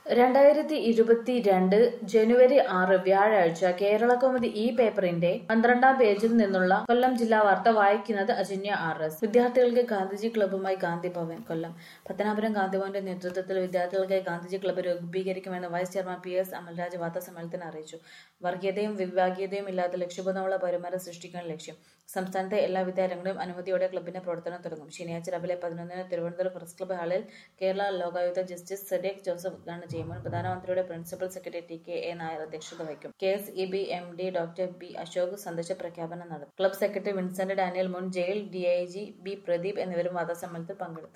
രണ്ടായിരത്തി ഇരുപത്തിരണ്ട് ജനുവരി ആറ് വ്യാഴാഴ്ച കേരളകൗമുദി ഈ പേപ്പറിന്റെ പന്ത്രണ്ടാം പേജിൽ നിന്നുള്ള കൊല്ലം ജില്ലാ വാർത്ത വായിക്കുന്നത് അജന്യ ആർ എസ് വിദ്യാർത്ഥികൾക്ക് ഗാന്ധിജി ക്ലബ്ബുമായി ഗാന്ധി ഭവൻ കൊല്ലം പത്തനാപുരം ഗാന്ധിഭവന്റെ നേതൃത്വത്തിൽ വിദ്യാർത്ഥികൾക്കായി ഗാന്ധിജി ക്ലബ്ബ് രൂപീകരിക്കുമെന്ന് vice chairman P S Amalraj വാർത്താസമ്മേളനത്തിന് അറിയിച്ചു വർഗീയതയും വിഭാഗീയതയും ഇല്ലാത്ത ലക്ഷ്യബോധമുള്ള പൗരന്മാരെ സൃഷ്ടിക്കാൻ ലക്ഷ്യം സംസ്ഥാനത്തെ എല്ലാ വിദ്യാലയങ്ങളിലും അനുമതിയോടെ ക്ലബിന്റെ പ്രവർത്തനം തുടങ്ങും ശനിയാഴ്ച രാവിലെ പതിനൊന്നിന് തിരുവനന്തപുരം പ്രസ് ക്ലബ്ബ് ഹാളിൽ കേരള ലോകായുക്ത ജസ്റ്റിസ് സദേക് ജോസഫ് ഉദ്ഘാടനം ചെയ്യുമ്പോൾ പ്രധാനമന്ത്രിയുടെ principal secretary T K A Nair അധ്യക്ഷത വഹിക്കും K S E B M D doctor B Ashok സന്ദേശ പ്രഖ്യാപനം നടത്തും ക്ലബ് സെക്രട്ടറി വിൻസെന്റ് ഡാനിയൽ മുൻ jail D I G B Pradeep എന്നിവരും വാർത്താസമ്മേളനത്തിൽ പങ്കെടുത്തു